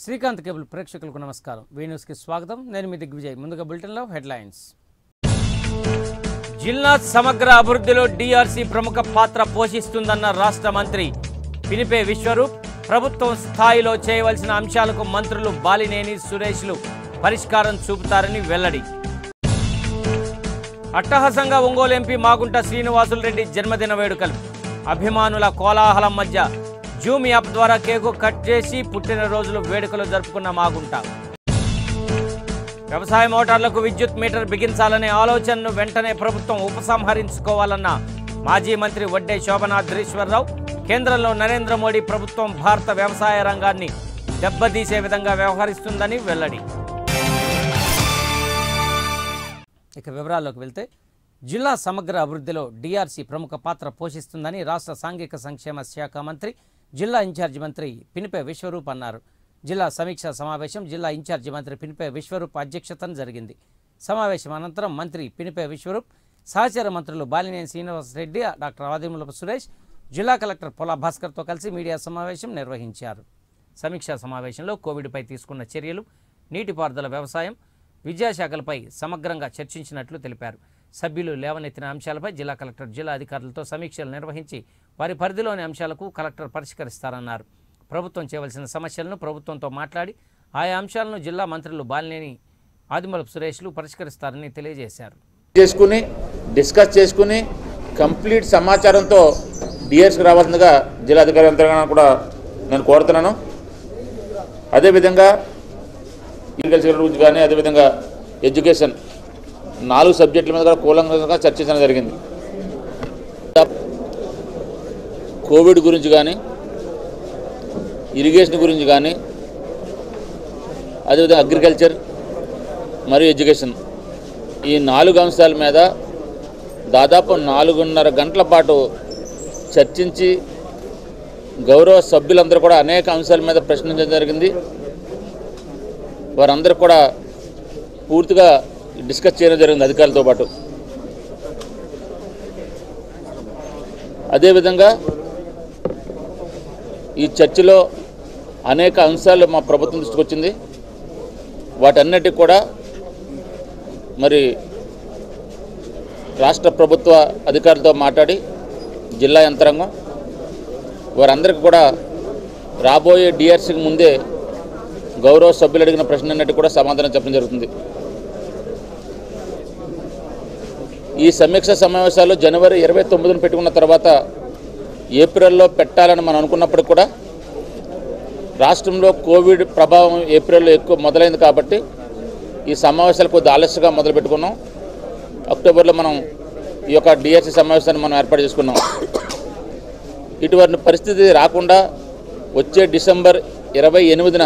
Srikanth cable ప్రేక్షకులకు నమస్కారం we న్యూస్కి స్వాగతం నేను మీ దిగ్విజయ్ ముందుగా బులెటిన్లో హెడ్లైన్స్ జిల్లా సమగ్ర అభివృద్ధిలో డిఆర్సీ ప్రముఖ పాత్ర పోషిస్తుందన్న రాష్ట్ర మంత్రి పినిపే విశ్వరూప్ ప్రభుత్వం స్థాయిలో చేయవలసిన అంశాలకు మంత్రులు బాలినేని సురేష్లు పరిష్కారం చూపుతారని వెల్లడి అట్టహాసంగా ఒంగోలు ఎంపీ మాగుంట శ్రీనివాసులు రెడ్డి జన్మదిన వేడుకలు అభిమానుల కోలాహలం మధ్య జూమ్ యాప్ ద్వారా కేకు కట్ చేసి పుట్టినరోజులు వేడుకలు జరుపుకున్న మాగుంట వ్యవసాయ మోటార్లకు విద్యుత్ మీటర్ బిగించాలనే ఆలోచనను వెంటనే ప్రభుత్వం ఉపసంహరించుకోవాలన్న మాజీ మంత్రి వడ్డే శోభనాద్రీశ్వరరావు కేంద్రంలో నరేంద్ర మోడీ ప్రభుత్వం భారత వ్యవసాయ రంగాన్ని దెబ్బతీసే విధంగా వ్యవహరిస్తుందని వెల్లడి ఇక వివరాల్లోకి వెళ్తే జిల్లా సమగ్ర అభివృద్ధిలో డిఆర్సీ ప్రముఖ పాత్ర పోషిస్తుందని రాష్ట్ర సాంఘిక సంక్షేమ శాఖ మంత్రి జిల్లా ఇన్ఛార్జి మంత్రి పినిపే విశ్వరూప్ అన్నారు జిల్లా సమీక్షా సమావేశం జిల్లా ఇన్ఛార్జి మంత్రి పినిపే విశ్వరూప్ అధ్యక్షతన జరిగింది సమావేశం అనంతరం మంత్రి పినిపే విశ్వరూప్ సహచర మంత్రులు బాలినేని శ్రీనివాసరెడ్డి డాక్టర్ ఆదిమూలపు సురేష్ జిల్లా కలెక్టర్ పొలా భాస్కర్తో కలిసి మీడియా సమావేశం నిర్వహించారు సమీక్షా సమావేశంలో కోవిడ్పై తీసుకున్న చర్యలు నీటిపారుదల వ్యవసాయం విద్యాశాఖలపై సమగ్రంగా చర్చించినట్లు తెలిపారు సభ్యులు లేవనెత్తిన అంశాలపై జిల్లా కలెక్టర్ జిల్లా అధికారులతో సమీక్షలు నిర్వహించి వారి పరిధిలోని అంశాలకు కలెక్టర్ పరిష్కరిస్తారన్నారు ప్రభుత్వం చేయవలసిన సమస్యలను ప్రభుత్వంతో మాట్లాడి ఆయా అంశాలను జిల్లా మంత్రులు బాలినేని ఆదిమూలపు సురేష్లు పరిష్కరిస్తారని తెలియజేశారు చేసుకుని డిస్కస్ చేసుకుని కంప్లీట్ సమాచారంతో డిఎస్కి రావాల్సిందిగా జిల్లా అధికారి యంత్రాంగాన్ని కూడా నేను కోరుతున్నాను అదేవిధంగా అగ్రికల్చర్ గురించి కానీ అదేవిధంగా ఎడ్యుకేషన్ నాలుగు సబ్జెక్టుల మీద కూడా కూలంగా చర్చించడం జరిగింది కోవిడ్ గురించి కానీ ఇరిగేషన్ గురించి కానీ అదేవిధంగా అగ్రికల్చర్ మరియు ఎడ్యుకేషన్ ఈ నాలుగు అంశాల మీద దాదాపు నాలుగున్నర గంటల పాటు చర్చించి గౌరవ సభ్యులందరూ కూడా అనేక అంశాల మీద ప్రశ్నించడం జరిగింది వారందరూ కూడా పూర్తిగా డిస్కస్ చేయడం జరిగింది అధికారులతో పాటు అదేవిధంగా ఈ చర్చలో అనేక అంశాలు మా ప్రభుత్వం దృష్టికి వచ్చింది వాటన్నిటికి కూడా మరి రాష్ట్ర ప్రభుత్వ అధికారులతో మాట్లాడి జిల్లా యంత్రాంగం వారందరికీ కూడా రాబోయే డిఆర్సీకి ముందే గౌరవ సభ్యులు అడిగిన ప్రశ్నలన్నిటి కూడా సమాధానం చెప్పడం జరుగుతుంది ఈ సమీక్ష సమావేశాలు జనవరి ఇరవై తొమ్మిదిన పెట్టుకున్న తర్వాత ఏప్రిల్లో పెట్టాలని మనం అనుకున్నప్పటికి కూడా రాష్ట్రంలో కోవిడ్ ప్రభావం ఏప్రిల్లో ఎక్కువ మొదలైంది కాబట్టి ఈ సమావేశాలు కొద్ది ఆలస్యంగా మొదలు పెట్టుకున్నాం అక్టోబర్లో మనం ఈ యొక్క డిఎస్సి సమావేశాన్ని మనం ఏర్పాటు చేసుకున్నాం ఇటువంటి పరిస్థితి రాకుండా వచ్చే డిసెంబర్ ఇరవై ఎనిమిదిన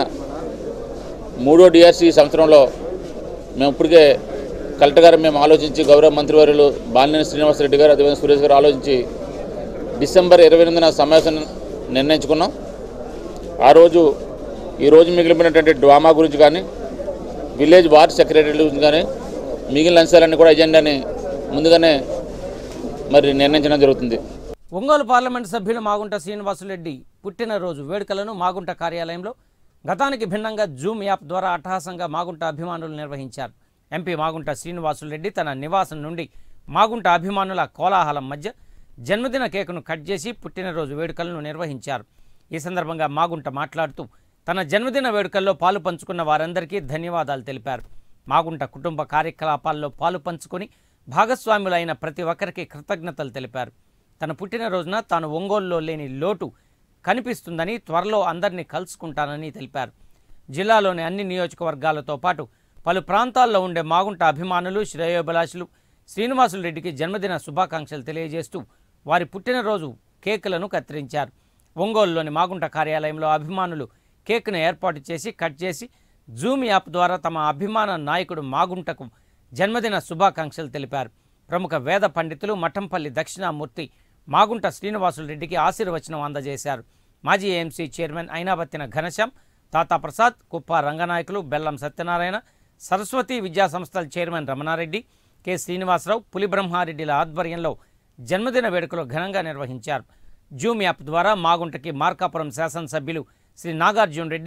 మూడో డిఆర్సి సంవత్సరంలో మేము ఇప్పటికే కలెక్టర్ గారు మేము ఆలోచించి గౌరవ మంత్రివర్యులు బాలినేని శ్రీనివాసరెడ్డి గారు అదేవిధంగా సురేష్ గారు ఆలోచించి డిసెంబర్ ఇరవై ఎనిమిదిన సమావేశం నిర్ణయించుకున్నాం ఆ రోజు ఈ రోజు మిగిలిపోయినటువంటి డ్రామా గురించి కానీ విలేజ్ వార్డ్ సెక్రటరీ గురించి కానీ మిగిలిన అంశాలన్నీ కూడా ఎజెండాని ముందుగానే మరి నిర్ణయించడం జరుగుతుంది ఒంగోలు పార్లమెంటు సభ్యులు మాగుంట శ్రీనివాసులరెడ్డి పుట్టినరోజు వేడుకలను మాగుంట కార్యాలయంలో గతానికి భిన్నంగా జూమ్ యాప్ ద్వారా అట్టహాసంగా మాగుంట అభిమానులు నిర్వహించారు ఎంపీ మాగుంట శ్రీనివాసులరెడ్డి తన నివాసం నుండి మాగుంట అభిమానుల కోలాహలం మధ్య జన్మదిన కేకును కట్ చేసి పుట్టినరోజు వేడుకలను నిర్వహించారు ఈ సందర్భంగా మాగుంట మాట్లాడుతూ తన జన్మదిన వేడుకల్లో పాలు పంచుకున్న వారందరికీ ధన్యవాదాలు తెలిపారు మాగుంట కుటుంబ కార్యకలాపాల్లో పాలు పంచుకొని భాగస్వాములైన ప్రతి ఒక్కరికి కృతజ్ఞతలు తెలిపారు తన పుట్టినరోజున తాను ఒంగోలులో లేని లోటు కనిపిస్తుందని త్వరలో అందరినీ కలుసుకుంటానని తెలిపారు జిల్లాలోని అన్ని నియోజకవర్గాలతో పాటు పలు ప్రాంతాల్లో ఉండే మాగుంట అభిమానులు శ్రేయోభిలాషులు శ్రీనివాసులు రెడ్డికి జన్మదిన శుభాకాంక్షలు తెలియజేస్తూ వారి పుట్టినరోజు కేకులను కత్తిరించారు ఒంగోలులోని మాగుంట కార్యాలయంలో అభిమానులు కేక్ను ఏర్పాటు చేసి కట్ చేసి జూమ్ యాప్ ద్వారా తమ అభిమాన నాయకుడు మాగుంటకు జన్మదిన శుభాకాంక్షలు తెలిపారు ప్రముఖ వేద పండితులు మఠంపల్లి దక్షిణామూర్తి మాగుంట శ్రీనివాసులు రెడ్డికి ఆశీర్వచనం అందజేశారు మాజీ ఏఎంసీ చైర్మన్ అయినాబత్తిన ఘనశ్యాం తాతా ప్రసాద్ కుప్ప రంగనాయకులు బెల్లం సత్యనారాయణ సరస్వతి విద్యా సంస్థల చైర్మన్ రమణారెడ్డి కె శ్రీనివాసరావు పులిబ్రహ్మారెడ్డిల ఆధ్వర్యంలో జన్మదిన వేడుకలు ఘనంగా నిర్వహించారు జూమ్ యాప్ ద్వారా మాగుంటకి మార్కాపురం శాసనసభ్యులు Shri Nagarjuna Reddy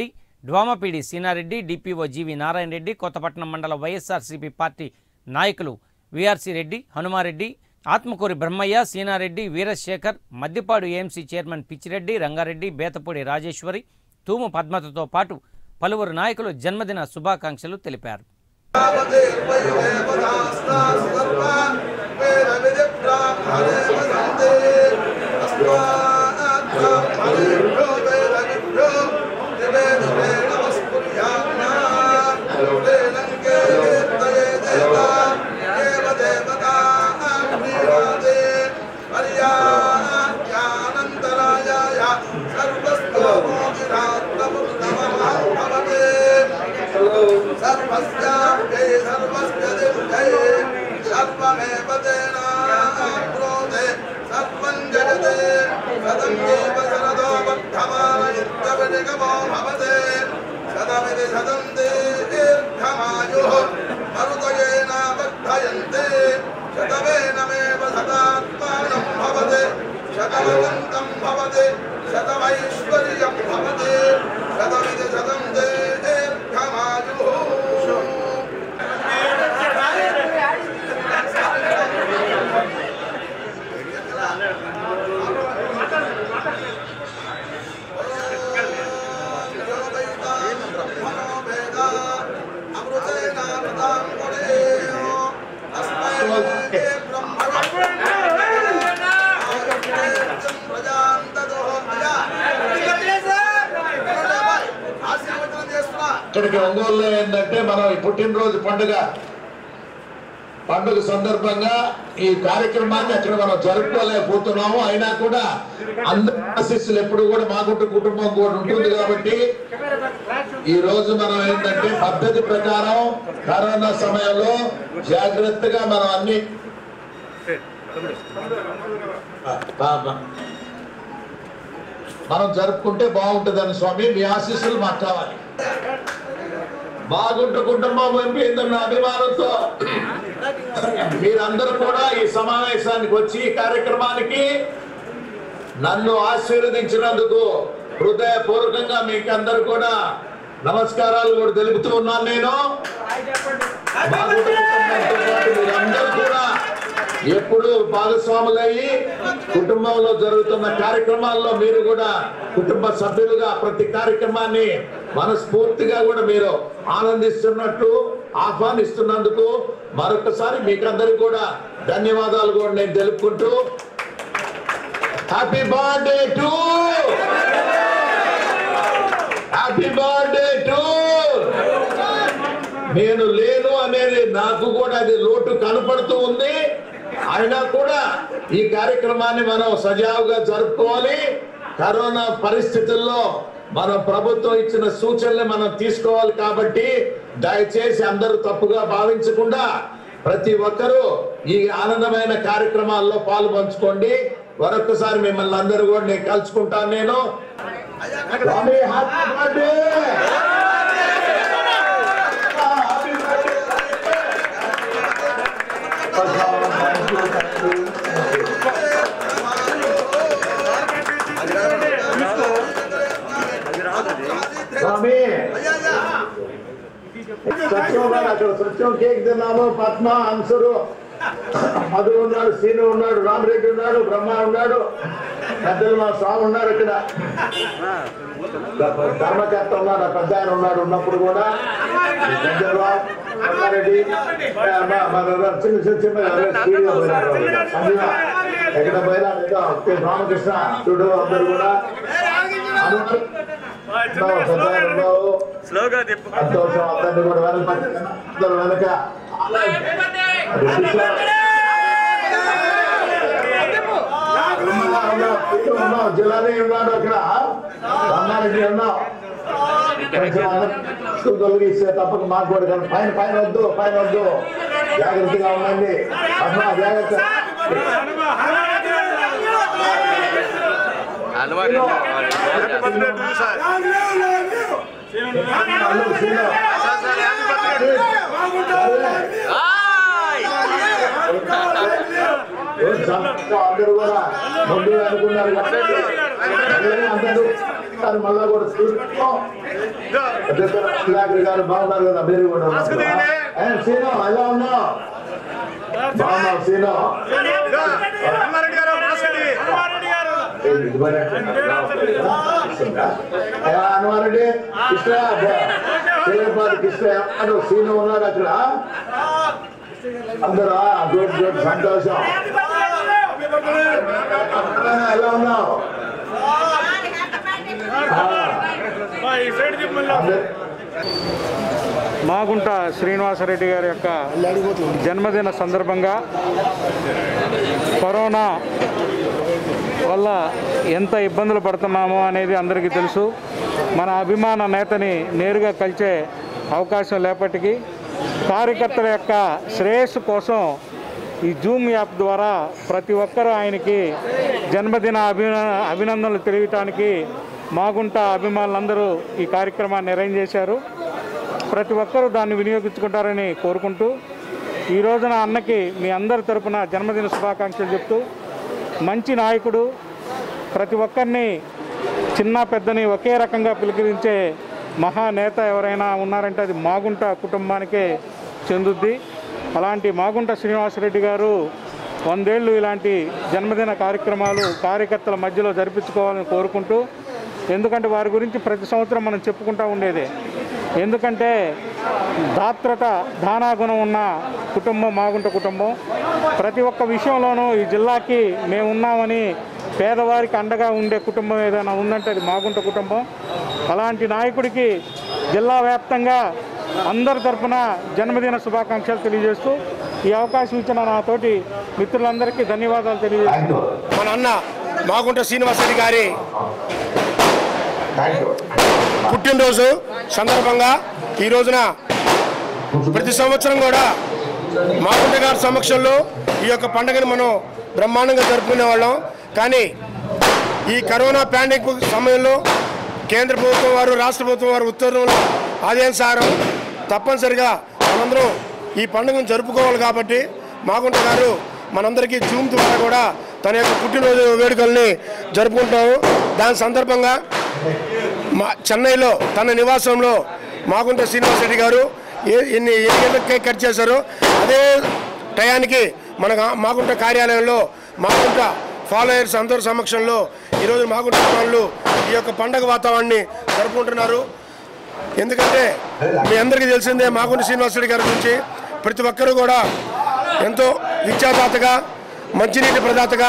DWAMA PD Seena Reddy DPO G V Narayana Reddy Kothapatnam మండల వైఎస్ఆర్సీపీ పార్టీ నాయకులు VRC Reddy Hanuma Reddy Atmakuri Brahmaiah Seena Reddy Veera Sekhar Maddipadu AMC chairman Pichi Reddy Ranga Reddy Bethapudi Rajeswari Thumu పద్మతతో పాటు పలువురు నాయకులు జన్మదిన శుభాకాంక్షలు తెలిపారు सर्वस्याप्ये सर्वस्य दिव्ये सर्वमेव तेनाप्नोते सर्वं जगते सदं देव शरदो वर्धमान इत्यविनिगमो भवते सदमिति सदं दीर्घमायुः मरुतयेन वर्धयन्ते शतमेनमेव सदात्मानं भवते शतमनन्तं भवते शतमैश्वर्यं भवते शतमिति शतं दीर्घमायुः ఇక్కడికి ఒంగోలులో ఏంటంటే మనం ఈ పుట్టినరోజు పండుగ పండుగ సందర్భంగా ఈ కార్యక్రమాన్ని అక్కడ మనం జరుపుకోలేకపోతున్నాము అయినా కూడా అందరి ఆశీస్సులు ఎప్పుడు కూడా మాగుంట కుటుంబం కూడా ఉంటుంది కాబట్టి ఈ రోజు మనం ఏంటంటే పద్ధతి ప్రకారం కరోనా సమయంలో జాగ్రత్తగా మనం అన్ని మనం జరుపుకుంటే బాగుంటుందని స్వామి మీ ఆశీస్సులు మాకు కావాలి బాగుంట కుటుంబం పంపిందన్న అభిమానంతో మీరందరూ కూడా ఈ సమావేశానికి వచ్చి ఈ కార్యక్రమానికి నన్ను ఆశీర్వదించినందుకు హృదయపూర్వకంగా మీకు అందరు కూడా నమస్కారాలు కూడా తెలుపుతూ ఉన్నాను నేను బాగుంట కుటుంబంతో పాటు మీరందరూ కూడా ఎప్పుడు భాగస్వాములయ్యి కుటుంబంలో జరుగుతున్న కార్యక్రమాల్లో మీరు కూడా కుటుంబ సభ్యులుగా ప్రతి కార్యక్రమాన్ని మనస్ఫూర్తిగా కూడా మీరు ఆనందిస్తున్నట్టు ఆహ్వానిస్తున్నందుకు మరొకసారి మీకందరికి కూడా ధన్యవాదాలు కూడా నేను తెలుపుకుంటూ happy birthday to happy birthday to నేను లేను అనేది నాకు కూడా అది లోటు కనపడుతూ ఉంది అయినా కూడా ఈ కార్యక్రమాన్ని మనం సజావుగా జరుపుకోవాలి కరోనా పరిస్థితుల్లో మన ప్రభుత్వం ఇచ్చిన సూచనలు మనం తీసుకోవాలి కాబట్టి దయచేసి అందరూ తప్పుగా భావించకుండా ప్రతి ఒక్కరూ ఈ ఆనందమైన కార్యక్రమాల్లో పాలు పంచుకోండి మరొకసారి మిమ్మల్ని అందరూ కూడా నేను కలుసుకుంటాను నేను స్వామి, happy birthday! Happy స్వామి సత్యం ఉన్నాడు అక్కడ సత్యం కేక్ తిన్నాము పద్మ అంశుడు మధు ఉన్నాడు సీను ఉన్నాడు రామరెడ్డి ఉన్నాడు బ్రహ్మ ఉన్నాడు పెద్దలు మా స్వామి ఉన్నారు ఇక్కడ ధర్మకర్త ఉన్నాడు ఆ పెద్ద ఆయన ఉన్నాడు ఉన్నప్పుడు కూడా పెద్దరావు రంగారెడ్డి ఆ, మా- మా చిన్న చిన్న చిన్న ఎవరో స్పీడ్గా పోయినారు సంజీవ ఎక్కడ పోయినా ఏదో రామకృష్ణ చూడు అందరు కూడా అందరూ ఉన్నావు, పెద్ద ఆయన ఉన్నావు స్లోగా తిప్పు సంతోషం అందరినీ కూడా వెనక అందరూ వెనక అది ఉన్నావు, ఉన్నావు, ఇక్కడ ఉన్నావు, జిల్లానే ఉన్నాడు అక్కడ రంగారెడ్డి ఉన్నావు కొంచెం అందరూ తొలగిస్తే తప్పక మాకు కూడా కనుక పైన పైన వద్దు పైన వద్దు జాగ్రత్తగా ఉండండి అమ్మా జాగ్రత్త అల్లు, సీను. అందరూ కూడా ముందు అనుకున్నారు కాబట్టి అందరూ ఒకసారి మళ్ళా కూడా చూసుకో సుధాకర్ గారు బాగున్నారు కదా మీరు కూడా ఉన్నారు. ఏ, సీను ఎలా ఉన్నావు బాగున్నావు సీను ఏ, ఇదిగోనే. ఏ, అన్నవారెడ్డి కృష్ణ శ్రీపాది కృష్ణ ఏమన్నాడు? సీను ఉన్నాడు అక్కడ అందరూ గుడ్ గుడ్ సంతోషం ఎలా ఉన్నావు అందరూ మాగుంట శ్రీనివాసరెడ్డి గారి యొక్క జన్మదిన సందర్భంగా కరోనా వల్ల ఎంత ఇబ్బందులు పడుతున్నామో అనేది అందరికీ తెలుసు మన అభిమాన నేతని నేరుగా కలిసే అవకాశం లేపటికి కార్యకర్తల యొక్క శ్రేయస్సు కోసం ఈ జూమ్ యాప్ ద్వారా ప్రతి ఒక్కరూ ఆయనకి జన్మదిన అభిన అభినందనలు తెలియటానికి మాగుంట అభిమానులందరూ ఈ కార్యక్రమాన్ని అరేంజ్ చేశారు ప్రతి ఒక్కరూ దాన్ని వినియోగించుకుంటారని కోరుకుంటూ ఈ రోజున అన్నకి మీ అందరి తరపున జన్మదిన శుభాకాంక్షలు చెప్తూ మంచి నాయకుడు ప్రతి ఒక్కరిని చిన్న పెద్దని ఒకే రకంగా పిలుకరించే మహానేత ఎవరైనా ఉన్నారంటే అది మాగుంట కుటుంబానికే చెందుద్ది అలాంటి మాగుంట శ్రీనివాసరెడ్డి గారు వందేళ్ళు ఇలాంటి జన్మదిన కార్యక్రమాలు కార్యకర్తల మధ్యలో జరిపించుకోవాలని కోరుకుంటూ ఎందుకంటే వారి గురించి ప్రతి సంవత్సరం మనం చెప్పుకుంటూ ఉండేదే ఎందుకంటే దాత్రత దానాగుణం ఉన్న కుటుంబం మాగుంట కుటుంబం ప్రతి ఒక్క విషయంలోనూ ఈ జిల్లాకి మేము ఉన్నామని పేదవారికి అండగా ఉండే కుటుంబం ఏదైనా ఉందంటే అది మాగుంట కుటుంబం అలాంటి నాయకుడికి జిల్లా వ్యాప్తంగా అందరి తరఫున జన్మదిన శుభాకాంక్షలు తెలియజేస్తూ ఈ అవకాశం ఇచ్చిన నాతోటి మిత్రులందరికీ ధన్యవాదాలు తెలియజేస్తూ మన అన్న మాగుంట శ్రీనివాసరెడ్డి గారి థ్యాంక్ యూ పుట్టినరోజు సందర్భంగా ఈ రోజున ప్రతి సంవత్సరం కూడా మాగుంట గారి సమక్షంలో ఈ యొక్క పండుగను మనం బ్రహ్మాండంగా జరుపుకునే వాళ్ళం కానీ ఈ కరోనా పాండమిక్ సమయంలో కేంద్ర ప్రభుత్వం వారు రాష్ట్ర ప్రభుత్వం వారు ఉత్తర్వులు ఆదేశారం తప్పనిసరిగా మనందరం ఈ పండుగను జరుపుకోవాలి కాబట్టి మాగుంట గారు మనందరికీ జూమ్ ద్వారా కూడా తన యొక్క పుట్టినరోజు వేడుకల్ని జరుపుకుంటాము దాని సందర్భంగా మా చెన్నైలో తన నివాసంలో మాగుంట శ్రీనివాసరెడ్డి గారు ఏ ఎన్ని ఎన్ని గంటలకు కేక్ కట్ చేశారో అదే టయానికి మన గా- మాగుంట కార్యాలయంలో మాగుంట ఫాలోయర్స్ అందరి సమక్షంలో ఈరోజు మాగుంట వాళ్ళు ఈ యొక్క పండగ వాతావరణాన్ని జరుపుకుంటున్నారు ఎందుకంటే మీ అందరికీ తెలిసిందే మాగుంట శ్రీనివాసరెడ్డి గారి గురించి ప్రతి ఒక్కరూ కూడా ఎంతో విద్యాదాతగా మంచినీటి ప్రదాతగా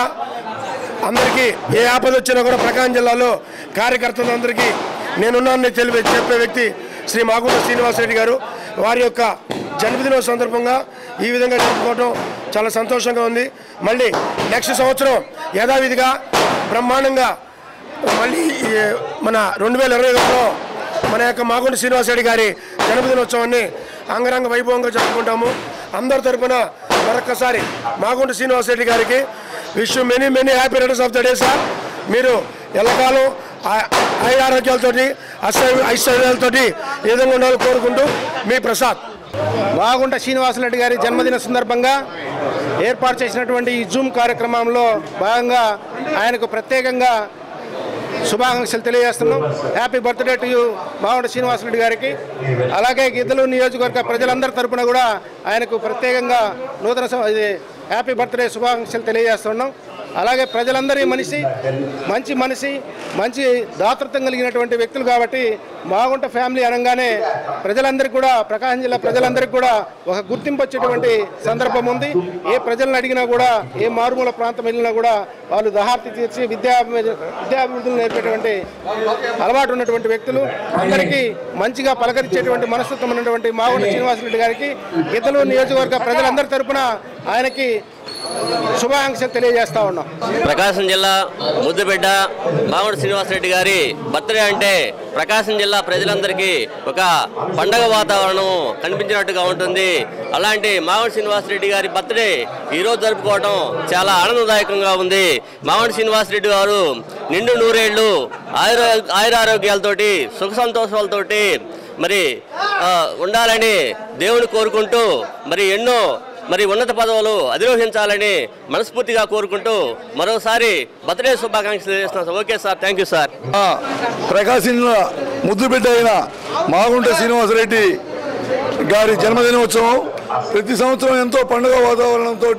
అందరికీ ఏ ఆపద వచ్చినా కూడా ప్రకాశం జిల్లాలో కార్యకర్తలందరికీ నేనున్నానని తెలిపే చెప్పే వ్యక్తి శ్రీ మాగుంట శ్రీనివాసరెడ్డి గారు వారి యొక్క జన్మదినం సందర్భంగా ఈ విధంగా జరుపుకోవడం చాలా సంతోషంగా ఉంది మళ్ళీ నెక్స్ట్ సంవత్సరం యథావిధిగా బ్రహ్మాండంగా మళ్ళీ ఈ మన రెండు వేల ఇరవై ఒకటిలో మన యొక్క మాగుంట శ్రీనివాసరెడ్డి గారి జన్మదినోత్సవాన్ని అంగరంగ వైభవంగా జరుపుకుంటాము అందరి తరపున మరొకసారి మాగుంట శ్రీనివాసరెడ్డి గారికి wish many many happy returns of the day sir మీరు ఎల్లకాలం ఆ- ఆయుర ఆరోగ్యాలతోటి ఐశ్వర్య ఐశ్వర్యాలతోటి ఏ విధంగా ఉండాలో కోరుకుంటూ మీ ప్రసాద్ మాగుంట శ్రీనివాసరెడ్డి గారి జన్మదిన సందర్భంగా ఏర్పాటు చేసినటువంటి ఈ జూమ్ కార్యక్రమంలో భాగంగా ఆయనకు ప్రత్యేకంగా శుభాకాంక్షలు తెలియజేస్తున్నాం happy birthday to you Magunta Srinivasa Reddy గారికి అలాగే గిద్దలు నియోజకవర్గ ప్రజలందరి తరపున కూడా ఆయనకు ప్రత్యేకంగా నూతన సం- ఇది హ్యాపీ బర్త్డే శుభాకాంక్షలు తెలియజేస్తున్నాం అలాగే ప్రజలందరి మనిషి మంచి మనిషి మంచి దాతృత్వం కలిగినటువంటి వ్యక్తులు కాబట్టి మాగుంట ఫ్యామిలీ అనగానే ప్రజలందరికీ కూడా ప్రకాశం జిల్లా ప్రజలందరికీ కూడా ఒక గుర్తింపు వచ్చేటువంటి సందర్భం ఉంది ఏ ప్రజలను అడిగినా కూడా ఏ మారుమూల ప్రాంతం వెళ్ళినా కూడా వాళ్ళు దహార్తి తీర్చి విద్యా విద్యాభివృద్ధులు నేర్పేటువంటి అలవాటు ఉన్నటువంటి వ్యక్తులు అందరికీ మంచిగా పలకరించేటువంటి మనస్తత్వం ఉన్నటువంటి మాగుంట శ్రీనివాసరెడ్డి గారికి ఇతరులు నియోజకవర్గ ప్రజలందరి తరపున ఆయనకి శుభాకాంక్షలు తెలియజేస్తా ఉన్నాం ప్రకాశం జిల్లా ముద్దుబిడ్డ మామిడి శ్రీనివాసరెడ్డి గారి బర్త్డే అంటే ప్రకాశం జిల్లా ప్రజలందరికీ ఒక పండగ వాతావరణం కనిపించినట్టుగా ఉంటుంది అలాంటి మామిడి శ్రీనివాసరెడ్డి గారి బర్త్డే ఈరోజు జరుపుకోవడం చాలా ఆనందదాయకంగా ఉంది మామిడి శ్రీనివాసరెడ్డి గారు నిండు నూరేళ్లు ఆయుర ఆయురారోగ్యాలతోటి సుఖ సంతోషాలతోటి మరి ఆ, ఉండాలని దేవుని కోరుకుంటూ మరి ఎన్నో మరి ఉన్నత పదవులు అధిరోహించాలని మనస్ఫూర్తిగా కోరుకుంటూ మరోసారి బర్త్డే శుభాకాంక్షలు తెలియజేస్తున్నాం sir. Okay sir thank you sir Prakasam జిల్లా ముద్దుబిడ్డ అయిన మాగుంట శ్రీనివాసరెడ్డి గారి జన్మదినోత్సవం ప్రతి సంవత్సరం ఎంతో పండుగ వాతావరణంతో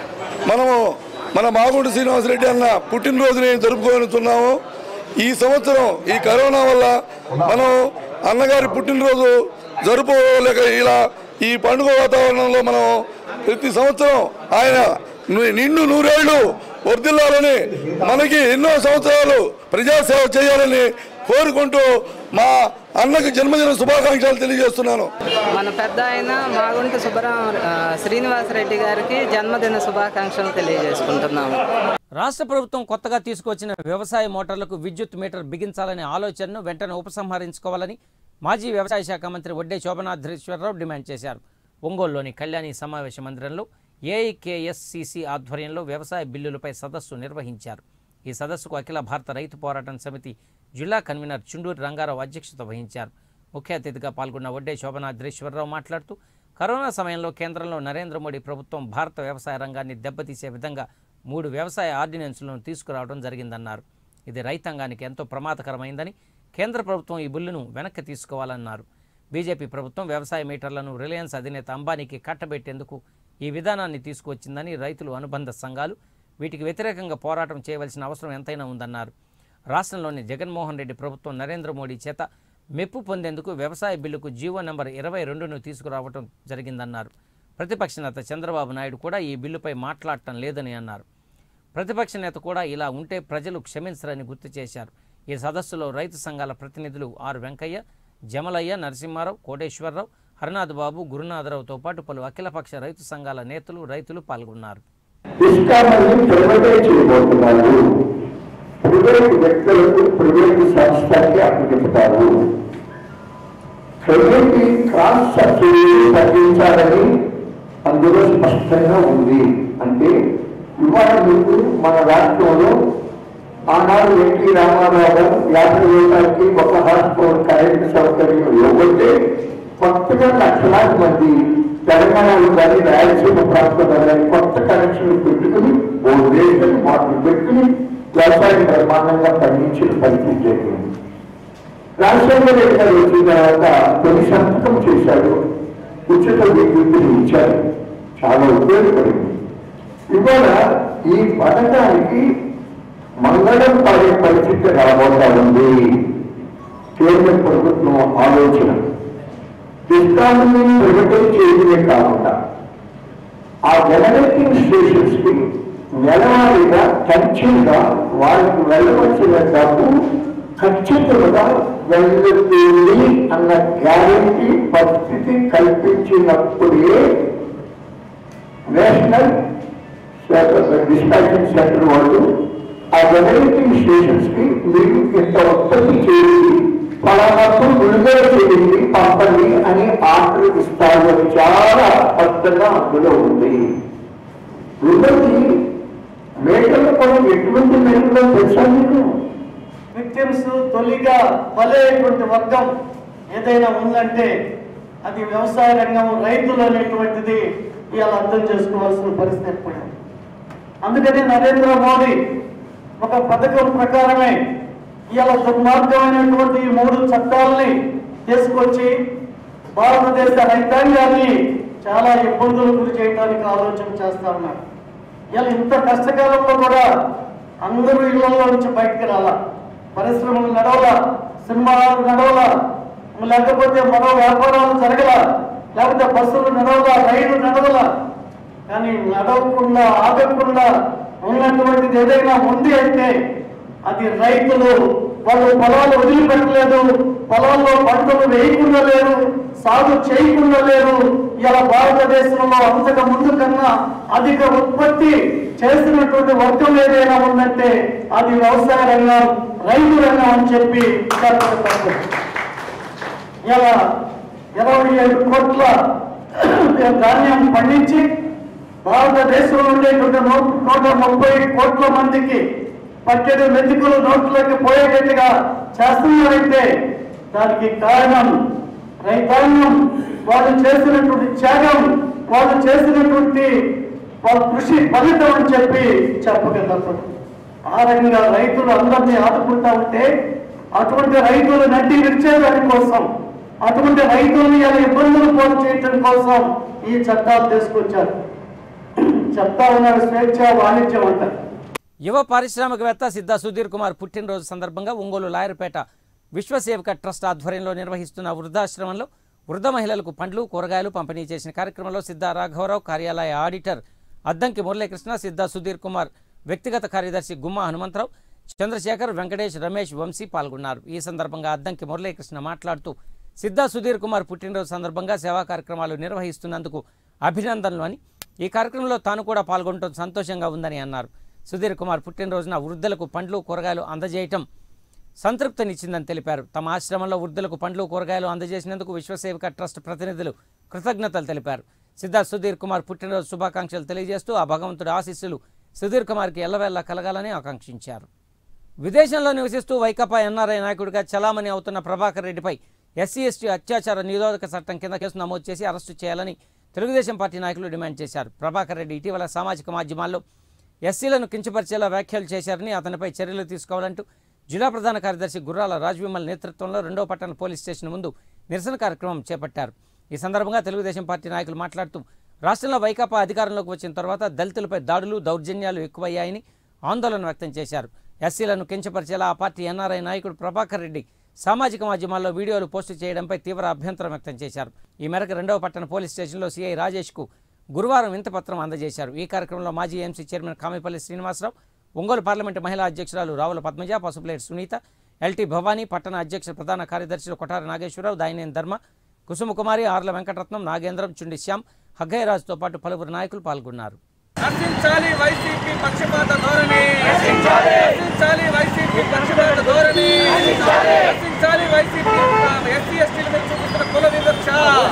మనము మన మాగుంట శ్రీనివాసరెడ్డి అన్న పుట్టినరోజుని జరుపుకోనుతున్నాము ఈ సంవత్సరం ఈ కరోనా వల్ల మనం అన్నగారి పుట్టినరోజు జరుపుకోలేక ఇలా ఈ పండుగ వాతావరణంలో మనం ప్రతి సంవత్సరం ఆయన ని- నిండు నూరేళ్లు వర్ధిల్లాలని మనకి ఎన్నో సంవత్సరాలు ప్రజాసేవ చేయాలని కోరుకుంటూ మా అన్నకి జన్మదిన శుభాకాంక్షలు తెలియజేస్తున్నాను మన పెద్ద ఆయన మాగుంట సుబ్బరామ ఆ, శ్రీనివాసరెడ్డి గారికి జన్మదిన శుభాకాంక్షలు తెలియజేసుకుంటున్నాము రాష్ట్ర ప్రభుత్వం కొత్తగా తీసుకొచ్చిన వ్యవసాయ మోటార్లకు విద్యుత్ మీటర్ బిగించాలనే ఆలోచనను వెంటనే ఉపసంహరించుకోవాలని మాజీ వ్యవసాయ శాఖ మంత్రి వడ్డే శోభనాథేశ్వరరావు డిమాండ్ చేశారు ఒంగోలులోని కళ్యాణి సమావేశ మందిరంలో ఏఐకేఎస్సిసి ఆధ్వర్యంలో వ్యవసాయ బిల్లులపై సదస్సు నిర్వహించారు ఈ సదస్సుకు అఖిల భారత రైతు పోరాటం సమితి జిల్లా కన్వీనర్ చుండూరు రంగారావు అధ్యక్షత వహించారు ముఖ్య అతిథిగా పాల్గొన్న వడ్డే శోభనాథేశ్వరరావు మాట్లాడుతూ కరోనా సమయంలో కేంద్రంలో నరేంద్ర మోడీ ప్రభుత్వం భారత వ్యవసాయ రంగాన్ని దెబ్బతీసే విధంగా మూడు వ్యవసాయ ఆర్డినెన్సులను తీసుకురావడం జరిగిందన్నారు ఇది రైతాంగానికి ఎంతో ప్రమాదకరమైందని కేంద్ర ప్రభుత్వం ఈ బిల్లును వెనక్కి తీసుకోవాలన్నారు బీజేపీ ప్రభుత్వం వ్యవసాయ మీటర్లను రిలయన్స్ అధినేత అంబానీకి కట్టబెట్టేందుకు ఈ విధానాన్ని తీసుకువచ్చిందని రైతులు అనుబంధ సంఘాలు వీటికి వ్యతిరేకంగా పోరాటం చేయవలసిన అవసరం ఎంతైనా ఉందన్నారు రాష్ట్రంలోని జగన్మోహన్ రెడ్డి ప్రభుత్వం నరేంద్ర మోడీ చేత మెప్పు పొందేందుకు వ్యవసాయ బిల్లుకు జీవో నెంబర్ ఇరవై రెండును తీసుకురావడం జరిగిందన్నారు ప్రతిపక్ష నేత చంద్రబాబు నాయుడు కూడా ఈ బిల్లుపై మాట్లాడటం లేదని అన్నారు ప్రతిపక్ష నేత కూడా ఇలా ఉంటే ప్రజలు క్షమించరని గుర్తు చేశారు ఈ సదస్సులో రైతు సంఘాల ప్రతినిధులు ఆర్ వెంకయ్య జమలయ్య నరసింహారావు కోటేశ్వరరావు హరినాథ్ బాబు గురునాథరావుతో పాటు పలు అఖిలపక్ష రైతు సంఘాల నేతలు రైతులు పాల్గొన్నారు ఇష్టాన్ని ప్రైవేటైజ్ చేయబోతున్నారు ప్రైవేట్ వ్యక్తులకు ప్రైవేట్ సంస్థకి అప్పగిస్తారు ప్రైవేట్ క్రాస్ సబ్సిడీ తగ్గించాలని అందులో స్పష్టంగా ఉంది అంటే ఇవాళ మీకు మన రాష్ట్రంలో ఆనాడు ఎన్టీ రామారావు గారు యాభై రూపాయలకి ఒక హాస్పిటల్ కరెంటు సౌకర్యం ఇవ్వబట్టే కొత్తగా లక్షలాది మంది తెలంగాణలో కానీ రాయలసీమ ప్రాంతంలో కానీ కొత్త కనెక్షన్లు పెట్టుకుని ఓ రేషన్ వాటిని పెట్టుకుని వ్యవసాయం బ్రహ్మాండంగా పండించిన పరిస్థితి జరిగింది రాజశేఖర రెడ్డి గారు వచ్చిన తర్వాత కొన్ని సంతకం చేశారు ఉచిత విద్యుత్తుని ఇచ్చారు చాలా ఉపయోగపడింది ఇవాళ ఈ పథకానికి మంగళం పడే పరిస్థితి రాబోతా ఉంది కేంద్ర ప్రభుత్వం ఆలోచన డిస్కామ్ని ప్రైవేటైజ్ చేయడమే కాకుండా ఆ జనరేటింగ్ స్టేషన్స్ కి నెలవారీగా ఖచ్చితంగా వాళ్ళకి వెళ్ళవలసిన డబ్బు ఖచ్చితంగా వెళ్ళుతుంది అన్న గ్యారంటీ పరిస్థితి కల్పించినప్పుడే నేషనల్ డిస్పాచింగ్ సెంటర్ వాళ్ళు ఆ జనరేటింగ్ స్టేషన్స్ కి మీరు ఇంత ఉత్పత్తి చేయండి పలానప్పుడు విడుదల చేయండి పంపండి అని ఆర్డర్ ఇస్తారు అని చాలా స్పష్టంగా అందులో ఉంది రెండోది మేకలు కూడా ఎటువంటి మేకలో తెలుసా మీకు విక్టిమ్స్ తొలిగా బలైనటువంటి వర్గం ఏదైనా ఉందంటే అది వ్యవసాయ రంగం రైతులు అనేటువంటిది ఇవాళ అర్థం చేసుకోవాల్సిన పరిస్థితి ఏర్పడింది అందుకని నరేంద్ర మోడీ ఒక పథకం ప్రకారమే ఇవాళ దుర్మార్గమైనటువంటి ఈ మూడు చట్టాలని తీసుకొచ్చి భారతదేశ రైతాంగాన్ని చాలా ఇబ్బందులు గురి చేయడానికి ఆలోచన చేస్తా ఉన్నారు ఇలా ఇంత కష్టకాలంలో కూడా అందరూ ఇళ్లలో నుంచి బయటకు రాలా పరిశ్రమలు నడవల సినిమాలు నడవల లేకపోతే మరో వ్యాపారాలు జరగల లేకపోతే బస్సులు నడవల రైలు నడవల కానీ నడవకుండా ఆగకుండా ఉన్నటువంటిది ఏదైనా ఉంది అంటే అది రైతులు వాళ్ళు పొలాలు వదిలిపెట్టలేదు పొలాల్లో పంటలు వేయకుండా లేరు సాగు చేయకుండా లేరు ఇలా భారతదేశంలో అంతకు ముందు కన్నా అధిక ఉత్పత్తి చేసినటువంటి వర్గం ఏదైనా ఉందంటే అది వ్యవసాయ రంగం రైతు రంగం అని చెప్పి చెప్పబడుతుంది ఇలా ఇరవై ఏడు కోట్ల ధాన్యం పండించి భారతదేశంలో ఉండేటువంటి నూ- నూట ముప్పై కోట్ల మందికి పచ్చడి మెతుకులు నోట్లోకి పోయేటట్టుగా చేస్తున్నారంటే దానికి కారణం రైతాంగం వాళ్ళు చేసినటువంటి త్యాగం వాళ్ళు చేసినటువంటి వాళ్ళ కృషి ఫలితం అని చెప్పి చెప్పక తప్పదు ఆ రకంగా రైతులు అందరినీ ఆదుకుంటా ఉంటే అటువంటి రైతులు నడ్డి విడిచేదాని కోసం అటువంటి రైతులను ఇలా ఇబ్బందులు పాలు చేయటం కోసం ఈ చట్టాలు తీసుకొచ్చారు చెప్తా ఉన్నారు స్వేచ్ఛ వాణిజ్యం అంటారు యువ పారిశ్రామికవేత్త సిద్ధా సుధీర్ కుమార్ పుట్టినరోజు సందర్భంగా ఒంగోలు లాయర్పేట విశ్వసేవక ట్రస్ట్ ఆధ్వర్యంలో నిర్వహిస్తున్న వృద్ధాశ్రమంలో వృద్ధ మహిళలకు పండ్లు కూరగాయలు పంపిణీ చేసిన కార్యక్రమంలో సిద్ధా రాఘవరావు కార్యాలయ ఆడిటర్ అద్దంకి మురళీకృష్ణ సిద్ధా సుధీర్ కుమార్ వ్యక్తిగత కార్యదర్శి గుమ్మ హనుమంతరావు చంద్రశేఖర్ వెంకటేష్ రమేష్ వంశీ పాల్గొన్నారు ఈ సందర్భంగా అద్దంకి మురళీకృష్ణ మాట్లాడుతూ సిద్ధా సుధీర్ కుమార్ పుట్టినరోజు సందర్భంగా సేవా కార్యక్రమాలు నిర్వహిస్తున్నందుకు అభినందనలు అని ఈ కార్యక్రమంలో తాను కూడా పాల్గొనడం సంతోషంగా ఉందని అన్నారు సుధీర్ కుమార్ పుట్టినరోజున వృద్ధులకు పండ్లు కూరగాయలు అందజేయటం సంతృప్తినిచ్చిందని తెలిపారు తమ ఆశ్రమంలో వృద్ధులకు పండ్లు కూరగాయలు అందజేసినందుకు విశ్వసేవిక ట్రస్ట్ ప్రతినిధులు కృతజ్ఞతలు తెలిపారు సిద్ధార్థ్ సుధీర్ కుమార్ పుట్టినరోజు శుభాకాంక్షలు తెలియజేస్తూ ఆ భగవంతుడి ఆశీస్సులు సుధీర్ కుమార్కి ఎల్లవేళలా కలగాలని ఆకాంక్షించారు విదేశంలో నివసిస్తూ వైకాపా ఎన్ఆర్ఐ నాయకుడిగా చలామణి అవుతున్న ప్రభాకర్ రెడ్డిపై ఎస్సీ ఎస్టీ అత్యాచార నిరోధక చట్టం కింద కేసు నమోదు చేసి అరెస్టు చేయాలని తెలుగుదేశం పార్టీ నాయకులు డిమాండ్ చేశారు ప్రభాకర్ రెడ్డి ఇటీవల సామాజిక మాధ్యమాల్లో ఎస్సీలను కించపరిచేలా వ్యాఖ్యలు చేశారని అతనిపై చర్యలు తీసుకోవాలంటూ జిల్లా ప్రధాన కార్యదర్శి గుర్రాల రాజవిమల్ నేతృత్వంలో రెండో పట్టణ పోలీస్ స్టేషన్ ముందు నిరసన కార్యక్రమం చేపట్టారు ఈ సందర్భంగా తెలుగుదేశం పార్టీ నాయకులు మాట్లాడుతూ రాష్ట్రంలో వైకాపా అధికారంలోకి వచ్చిన తర్వాత దళితులపై దాడులు దౌర్జన్యాలు ఎక్కువయ్యాయని ఆందోళన వ్యక్తం చేశారు ఎస్సీలను కించపరిచేలా ఆ పార్టీ ఎన్ఆర్ఐ నాయకుడు ప్రభాకర్ రెడ్డి సామాజిక మాధ్యమాల్లో వీడియోలు పోస్టు చేయడంపై తీవ్ర అభ్యంతరం వ్యక్తం చేశారు ఈ మేరకు రెండవ పట్టణ పోలీస్ స్టేషన్లో సీఐ రాజేష్కు గురువారం వింతపత్రం అందజేశారు ఈ కార్యక్రమంలో మాజీ MC chairman Kamipalli Srinivasa Rao Ongole parliament మహిళా అధ్యక్షురాలు రావుల పద్మజ పసుపులేటి సునీత ఎల్టీ భవానీ పట్టణ అధ్యక్ష ప్రధాన కార్యదర్శులు కొఠారి నాగేశ్వరరావు దాయినేని ధర్మ కుసుమకుమారి ఆర్ల వెంకటరత్నం నాగేంద్రం చుండి శ్యామ్ హగ్గయ్యరాజుతో పాటు పలువురు నాయకులు పాల్గొన్నారు నశించాలి వైసీపీ పక్షపాత ధోరణి నశించాలి వైసీపీ పక్షపాత ధోరణి నశించాలి వైసీపీ ఎస్సీ ఎస్టీల మీద చూపిస్తున్న కుల వివక్ష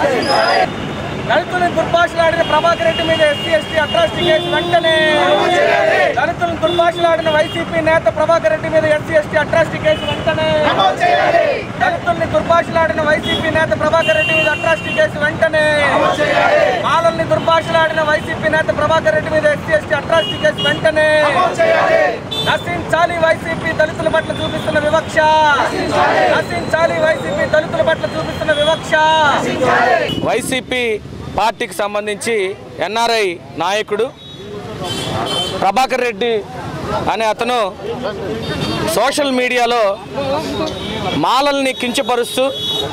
దళితులను దుర్భాషలాడిన ప్రభాకర్ రెడ్డి మీద ఎస్సీ ఎస్టీ అట్రాసిటీ కేసు వెంటనే దళితులను దుర్భాషలాడిన వైసీపీ నేత ప్రభాకర్ రెడ్డి మీద ఎస్సీ ఎస్టీ అట్రాసిటీ కేసు వెంటనే దళితుల్ని దుర్భాషలాడిన వైసీపీ నేత ప్రభాకర్ రెడ్డి మీద అట్రాసిటీ కేసు వెంటనే మాలల్ని దుర్భాషలాడిన వైసీపీ నేత ప్రభాకర్ రెడ్డి మీద ఎస్సీ ఎస్టీ అట్రాసిటీ కేసు వెంటనే నశించాలి వైసీపీ దళితుల పట్ల చూపిస్తున్న వివక్ష నశించాలి వైసీపీ దళితుల పట్ల చూపిస్తున్న వివక్ష వైసీపీ పార్టీకి సంబంధించి ఎన్ఆర్ఐ నాయకుడు ప్రభాకర్ రెడ్డి అనే అతను సోషల్ మీడియాలో మాలల్ని కించపరుస్తూ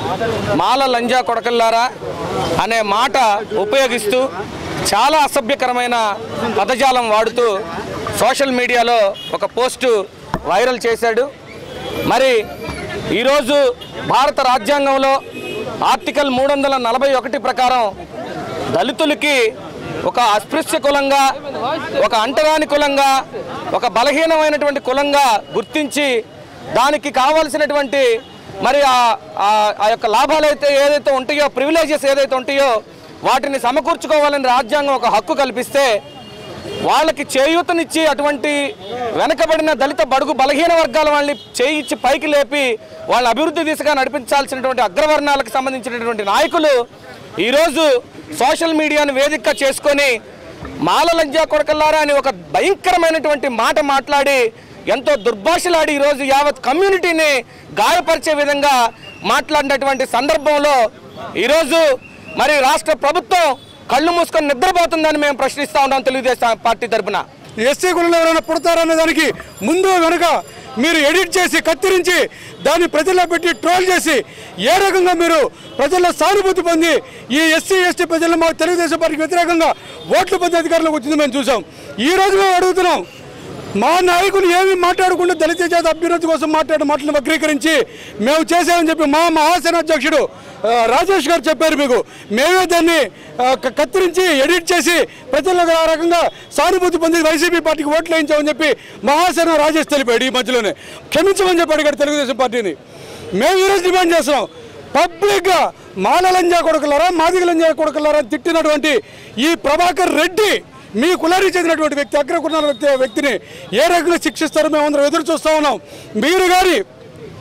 మాల లంజా కొడకల్లారా అనే మాట ఉపయోగిస్తూ చాలా అసభ్యకరమైన పదజాలం వాడుతూ సోషల్ మీడియాలో ఒక పోస్టు వైరల్ చేశాడు మరి ఈరోజు భారత రాజ్యాంగంలో ఆర్టికల్ మూడు వందల నలభై ఒకటి ప్రకారం దళితులకి ఒక అస్పృశ్య కులంగా ఒక అంటరాని కులంగా ఒక బలహీనమైనటువంటి కులంగా గుర్తించి దానికి కావలసినటువంటి మరి ఆ- ఆ- ఆ యొక్క లాభాలు అయితే ఏదైతే ఉంటాయో ప్రివిలేజెస్ ఏదైతే ఉంటాయో వాటిని సమకూర్చుకోవాలని రాజ్యాంగం ఒక హక్కు కల్పిస్తే వాళ్ళకి చేయూతనిచ్చి అటువంటి వెనకబడిన దళిత బడుగు బలహీన వర్గాల వాళ్ళని చేయిచ్చి పైకి లేపి వాళ్ళ అభివృద్ధి దిశగా నడిపించాల్సినటువంటి అగ్రవర్ణాలకు సంబంధించినటువంటి నాయకులు ఈరోజు సోషల్ మీడియాను వేదికగా చేసుకొని మాల లంజా కొడకల్లారా అని ఒక భయంకరమైనటువంటి మాట మాట్లాడి ఎంతో దుర్భాషలాడి ఈరోజు యావత్ కమ్యూనిటీని గాయపరిచే విధంగా మాట్లాడినటువంటి సందర్భంలో ఈరోజు మరి రాష్ట్ర ప్రభుత్వం కళ్ళు మూసుకొని నిద్రపోతుందని మేము ప్రశ్నిస్తా ఉన్నాం తెలుగుదేశం పార్టీ తరపున ఎస్సీ కులంలో ఎవరైనా పుడతారనే దానికి ముందు వెనుక మీరు ఎడిట్ చేసి కత్తిరించి దాన్ని ప్రజల్లో పెట్టి ట్రోల్ చేసి ఏ రకంగా మీరు ప్రజల్లో సానుభూతి పొంది ఈ ఎస్సీ ఎస్టీ ప్రజలు మా తెలుగుదేశం పార్టీకి వ్యతిరేకంగా ఓట్లు పొంది అధికారంలోకి వచ్చింది మేము చూసాం ఈ రోజు మేము అడుగుతున్నాం మా నాయకులు ఏమి మాట్లాడకుండా దళిత జాతి అభ్యున్నతి కోసం మాట్లాడే మాటలను వక్రీకరించి మేము చేసామని చెప్పి మా మహాసేన అధ్యక్షుడు ఆ, రాజేష్ గారు చెప్పారు మీకు మేమే దాన్ని ఆ, క- కత్తిరించి ఎడిట్ చేసి ప్రజలకు ఆ రకంగా సానుభూతి పొంది వైసీపీ పార్టీకి ఓట్లు వేయించామని చెప్పి మహాసేన రాజేష్ తెలిపాడు ఈ మధ్యలోనే క్షమించమని చెప్పాడు ఇక్కడ తెలుగుదేశం పార్టీని మేము ఈరోజు డిమాండ్ చేస్తున్నాం పబ్లిక్గా మాల లంజా కొడుకులారా మాదిగ లంజా కొడుకులారా అని తిట్టినటువంటి ఈ ప్రభాకర్ రెడ్డి మీ కులానికి చెందినటువంటి వ్యక్తి అగ్రకులాల వ్యక్తి వ్యక్తిని ఏ రకంగా శిక్షిస్తారో మేమందరం ఎదురు చూస్తూ ఉన్నాం మీరు కానీ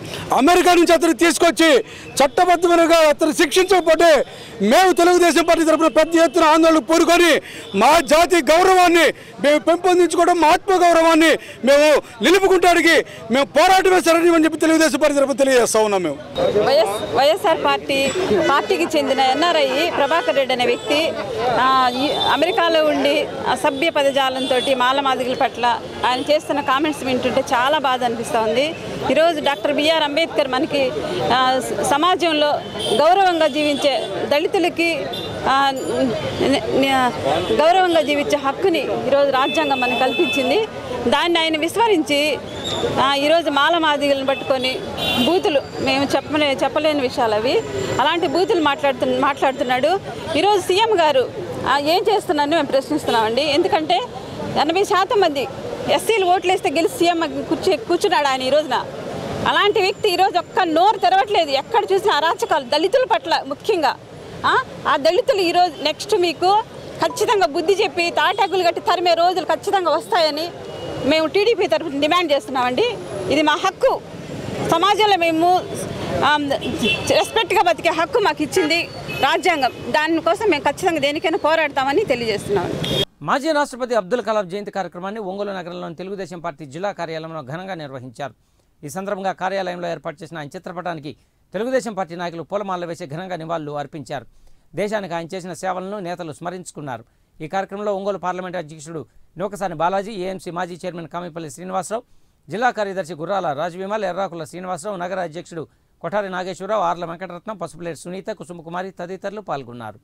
అమెరికా నుంచి అతను తీసుకొచ్చి చట్టబద్ధమైనగా అతను శిక్షించకపోతే మేము తెలుగుదేశం పార్టీ తరఫున పెద్ద ఎత్తున ఆందోళనకు పూనుకొని మా జాతి గౌరవాన్ని మేము పెంపొందించుకోవడం మా ఆత్మ గౌరవాన్ని మేము నిలుపుకుంటానికి మేము పోరాటమే సరైన అని చెప్పి తెలుగుదేశం పార్టీ తరఫున తెలియజేస్తా ఉన్నాం మేము వైఎస్ వైఎస్ఆర్ పార్టీ పార్టీకి చెందిన ఎన్ఆర్ఐ ప్రభాకర్ రెడ్డి అనే వ్యక్తి ఆ, ఈ అమెరికాలో ఉండి ఆ సభ్య పదజాలంతో మాలమాదిగల పట్ల ఆయన చేస్తున్న కామెంట్స్ వింటుంటే చాలా బాధ అనిపిస్తూ ఉంది ఈరోజు డాక్టర్ బిఆర్ అంబేద్కర్ మనకి ఆ, స- సమాజంలో గౌరవంగా జీవించే దళితులకి ఆ, ని- ని- గౌరవంగా జీవించే హక్కుని ఈరోజు రాజ్యాంగం మనకు కల్పించింది దాన్ని ఆయన విస్మరించి ఆ, ఈరోజు మాలమాదిగలను పట్టుకొని బూతులు మేము చెప్పలే చెప్పలేని విషయాలు అవి అలాంటి బూతులు మాట్లాడుతు మాట్లాడుతున్నాడు ఈరోజు సీఎం గారు ఆ, ఏం చేస్తున్నారని మేము ప్రశ్నిస్తున్నామండి ఎందుకంటే ఎనభై శాతం మంది ఎస్సీలు ఓట్లేస్తే గెలిచి సీఎం కూర్చో కూర్చున్నాడు ఆయన ఈ రోజున అలాంటి వ్యక్తి ఈరోజు ఒక్క నోరు తెరవట్లేదు ఎక్కడ చూసినా అరాచకాలు దళితుల పట్ల ముఖ్యంగా ఆ, ఆ దళితులు ఈరోజు నెక్స్ట్ మీకు ఖచ్చితంగా బుద్ధి చెప్పి తాటాకులు కట్టి తరిమే రోజులు ఖచ్చితంగా వస్తాయని మేము టీడీపీ తరఫున డిమాండ్ చేస్తున్నామండి ఇది మా హక్కు సమాజంలో మేము రెస్పెక్ట్గా బతికే హక్కు మాకు ఇచ్చింది రాజ్యాంగం దానికోసం మేము ఖచ్చితంగా దేనికైనా పోరాడతామని తెలియజేస్తున్నాం మాజీ రాష్ట్రపతి అబ్దుల్ కలాం జయంతి కార్యక్రమాన్ని ఒంగోలు నగరంలోని తెలుగుదేశం పార్టీ జిల్లా కార్యాలయంలో ఘనంగా నిర్వహించారు ఈ సందర్భంగా కార్యాలయంలో ఏర్పాటు చేసిన ఆయన చిత్రపటానికి తెలుగుదేశం పార్టీ నాయకులు పూలమాలలు వేసి ఘనంగా నివాళులు అర్పించారు దేశానికి ఆయన చేసిన సేవలను నేతలు స్మరించుకున్నారు ఈ కార్యక్రమంలో ఒంగోలు పార్లమెంటు అధ్యక్షుడు నూకసాని బాలాజీ ఏఎంసీ మాజీ చైర్మన్ కామిపల్లి శ్రీనివాసరావు జిల్లా కార్యదర్శి గుర్రాల రాజవిమల్ ఎర్రాకుల శ్రీనివాసరావు నగర అధ్యక్షుడు కొఠారి నాగేశ్వరరావు ఆర్ల వెంకటరత్నం పసుపులేటి సునీత కుసుమకుమారి తదితరులు పాల్గొన్నారు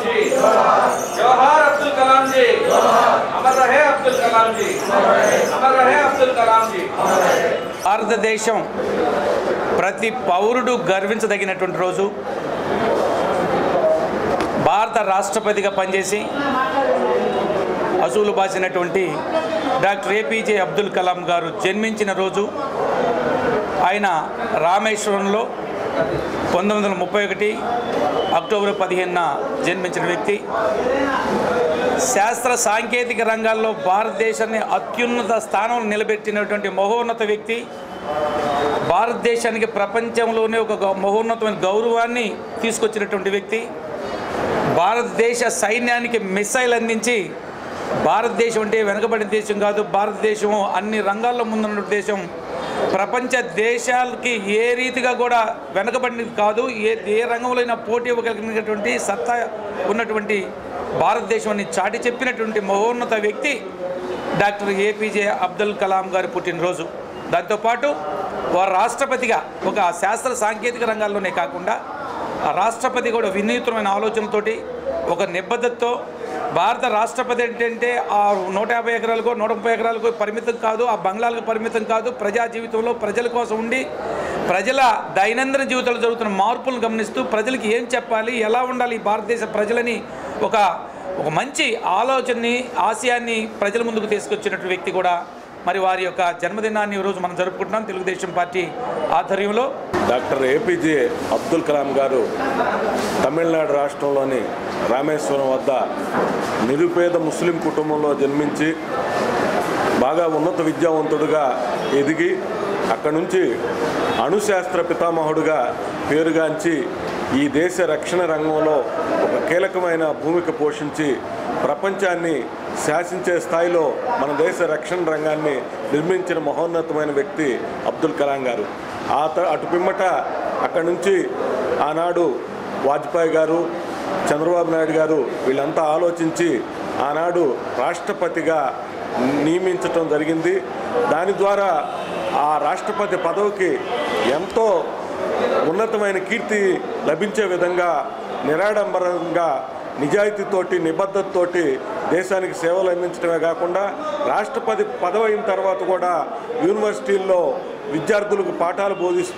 जोहार अब्दुल कलाम जी अमर रहे अब्दुल कलाम जी अमर रहे अब्दुल कलाम जी భారతదేశం ప్రతి పౌరుడు గర్వించదగినటువంటి రోజు భారత రాష్ట్రపతిగా పనిచేసి అసూలు బాసినటువంటి డాక్టర్ ఏపీజే అబ్దుల్ కలాం గారు జన్మించిన రోజు ఆయన రామేశ్వరంలో పంతొమ్మిది వందల ముప్పై ఒకటి అక్టోబర్ పదిహేనున జన్మించిన వ్యక్తి శాస్త్ర సాంకేతిక రంగాల్లో భారతదేశాన్ని అత్యున్నత స్థానంలో నిలబెట్టినటువంటి మహోన్నత వ్యక్తి భారతదేశానికి ప్రపంచంలోనే ఒక గౌ- మహోన్నతమైన గౌరవాన్ని తీసుకొచ్చినటువంటి వ్యక్తి భారతదేశ సైన్యానికి మిసైల్ అందించి భారతదేశం అంటే వెనుకబడిన దేశం కాదు భారతదేశం అన్ని రంగాల్లో ముందున్న దేశం ప్రపంచ దేశాలకి ఏ రీతిగా కూడా వెనుకబడినది కాదు ఏ ఏ రంగంలో అయినా పోటీ ఇవ్వగలిగినటువంటి సత్తా ఉన్నటువంటి భారతదేశం అని చాటి చెప్పినటువంటి మహోన్నత వ్యక్తి డాక్టర్ ఏపీజే అబ్దుల్ కలాం గారి పుట్టినరోజు దాంతోపాటు వారు రాష్ట్రపతిగా ఒక శాస్త్ర సాంకేతిక రంగాల్లోనే కాకుండా ఆ రాష్ట్రపతి కూడా వినూత్నమైన ఆలోచనతోటి ఒక నిబద్ధతతో భారత రాష్ట్రపతి ఏంటంటే ఆ నూట యాభై ఎకరాలకు నూట ముప్పై ఎకరాలకు పరిమితం కాదు ఆ బంగ్లాలకు పరిమితం కాదు ప్రజా జీవితంలో ప్రజల కోసం ఉండి ప్రజల దైనందిన జీవితంలో జరుగుతున్న మార్పులను గమనిస్తూ ప్రజలకి ఏం చెప్పాలి ఎలా ఉండాలి ఈ భారతదేశ ప్రజలని ఒక ఒక మంచి ఆలోచనని ఆశయాన్ని ప్రజల ముందుకు తీసుకొచ్చినటువంటి వ్యక్తి కూడా మరి వారి యొక్క జన్మదినాన్ని ఈరోజు మనం జరుపుకుంటున్నాం తెలుగుదేశం పార్టీ ఆధ్వర్యంలో డాక్టర్ ఏపీజే అబ్దుల్ కలాం గారు తమిళనాడు రాష్ట్రంలోని రామేశ్వరం వద్ద నిరుపేద ముస్లిం కుటుంబంలో జన్మించి బాగా ఉన్నత విద్యావంతుడుగా ఎదిగి అక్కడి నుంచి అణుశాస్త్ర పితామహుడుగా పేరుగాంచి ఈ దేశ రక్షణ రంగంలో ఒక కీలకమైన భూమిక పోషించి ప్రపంచాన్ని శాసించే స్థాయిలో మన దేశ రక్షణ రంగాన్ని నిర్మించిన మహోన్నతమైన వ్యక్తి అబ్దుల్ కలాం గారు ఆ త అటు పిమ్మట అక్కడి నుంచి ఆనాడు వాజ్పేయి గారు చంద్రబాబు నాయుడు గారు వీళ్ళంతా ఆలోచించి ఆనాడు రాష్ట్రపతిగా నియమించటం జరిగింది దాని ద్వారా ఆ రాష్ట్రపతి పదవికి ఎంతో ఉన్నతమైన కీర్తి లభించే విధంగా నిరాడంబరంగా నిజాయితీతోటి నిబద్ధతతోటి దేశానికి సేవలు అందించడమే కాకుండా రాష్ట్రపతి పదవి అయిన తర్వాత కూడా యూనివర్సిటీల్లో విద్యార్థులకు పాఠాలు బోధిస్తూ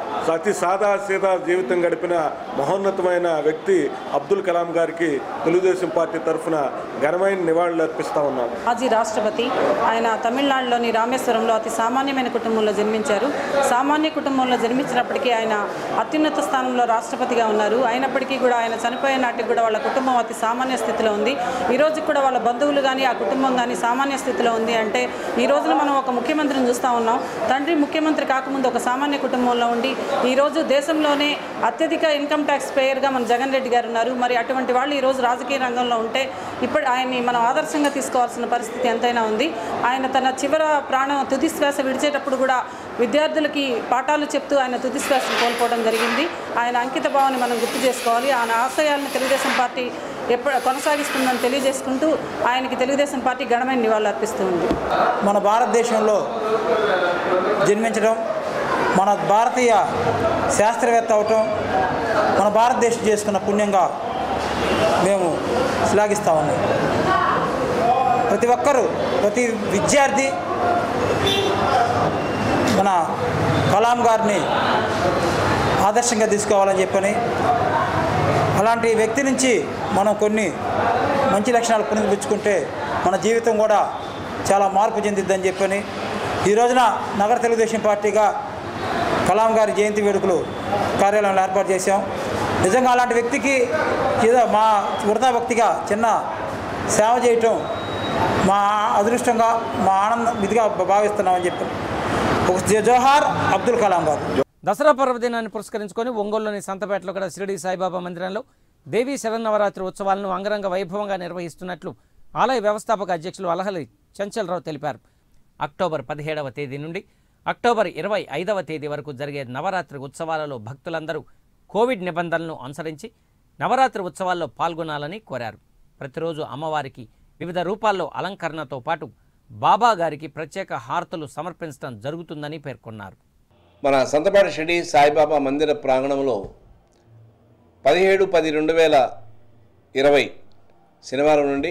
అతి సాదా సీదా జీవితం గడిపిన మహోన్నతమైన వ్యక్తి అబ్దుల్ కలాం గారికి తెలుగుదేశం పార్టీ తరఫున ఘనమైన నివాళులు అర్పిస్తా ఉన్నాం మాజీ రాష్ట్రపతి ఆయన తమిళనాడులోని రామేశ్వరంలో అతి సామాన్యమైన కుటుంబంలో జన్మించారు సామాన్య కుటుంబంలో జన్మించినప్పటికీ ఆయన అత్యున్నత స్థానంలో రాష్ట్రపతిగా ఉన్నారు అయినప్పటికీ కూడా ఆయన చనిపోయే నాటికి కూడా వాళ్ళ కుటుంబం అతి సామాన్య స్థితిలో ఉంది ఈ రోజు కూడా వాళ్ళ బంధువులు కానీ ఆ కుటుంబం కానీ సామాన్య స్థితిలో ఉంది అంటే ఈ రోజున మనం ఒక ముఖ్యమంత్రిని చూస్తూ ఉన్నాం తండ్రి ముఖ్యమంత్రి కాకముందు ఒక సామాన్య కుటుంబంలో ఉండి ఈ రోజు దేశంలోనే అత్యధిక ఇన్కమ్ ట్యాక్స్ పేయర్గా మన జగన్ రెడ్డి గారు ఉన్నారు మరి అటువంటి వాళ్ళు ఈ రోజు రాజకీయ రంగంలో ఉంటే ఇప్పుడు ఆయన్ని మనం ఆదర్శంగా తీసుకోవాల్సిన పరిస్థితి ఎంతైనా ఉంది ఆయన తన చివర ప్రాణం తుది శ్వాస విడిచేటప్పుడు కూడా విద్యార్థులకి పాఠాలు చెప్తూ ఆయన తుది శ్వాసను కోల్పోవడం జరిగింది ఆయన అంకిత భావాన్ని మనం గుర్తు చేసుకోవాలి ఆయన ఆశయాలను తెలుగుదేశం పార్టీ ఎప్పుడు కొనసాగిస్తుందని తెలియజేసుకుంటూ ఆయనకి తెలుగుదేశం పార్టీ ఘనమైన నివాళులు అర్పిస్తూ ఉంది మన భారతదేశంలో జన్మించడం మన భారతీయ శాస్త్రవేత్త అవటం మన భారతదేశం చేసుకున్న పుణ్యంగా మేము శ్లాఘిస్తూ ఉన్నాం ప్రతి ఒక్కరూ ప్రతి విద్యార్థి మన కలాం గారిని ఆదర్శంగా తీసుకోవాలని చెప్పని అలాంటి వ్యక్తి నుంచి మనం కొన్ని మంచి లక్షణాలు పుణిపుచ్చుకుంటే మన జీవితం కూడా చాలా మార్పు చెందిద్దని చెప్పని ఈ రోజున నగర తెలుగుదేశం పార్టీగా కలాం గారి జయంతి వేడుకలు కార్యాలయంలో ఏర్పాటు చేశాం నిజంగా అలాంటి వ్యక్తికి ఏదో మా వృధా భక్తిగా చిన్న సేవ చేయటం మా అదృష్టంగా మా ఆనందం ఇదిగా భావిస్తున్నామని చెప్పి ఒక జోహార్ అబ్దుల్ కలాం గారు దసరా పర్వదినాన్ని పురస్కరించుకొని ఒంగోలులోని సంతపేటలో గల షిరిడి సాయిబాబా మందిరంలో దేవీ శరన్నవరాత్రి ఉత్సవాలను అంగరంగ వైభవంగా నిర్వహిస్తున్నట్లు ఆలయ వ్యవస్థాపక అధ్యక్షులు అలహలి చంచలరావు తెలిపారు అక్టోబర్ పదిహేడవ తేదీ నుండి అక్టోబర్ ఇరవై ఐదవ తేదీ వరకు జరిగే నవరాత్రి ఉత్సవాలలో భక్తులందరూ కోవిడ్ నిబంధనలను అనుసరించి నవరాత్రి ఉత్సవాల్లో పాల్గొనాలని కోరారు ప్రతిరోజు అమ్మవారికి వివిధ రూపాల్లో అలంకరణతో పాటు బాబా గారికి ప్రత్యేక హారతులు సమర్పించడం జరుగుతుందని పేర్కొన్నారు మన సంతపాటి షిడి సాయిబాబా మందిర ప్రాంగణంలో పదిహేడు పది రెండు వేల ఇరవై శనివారం నుండి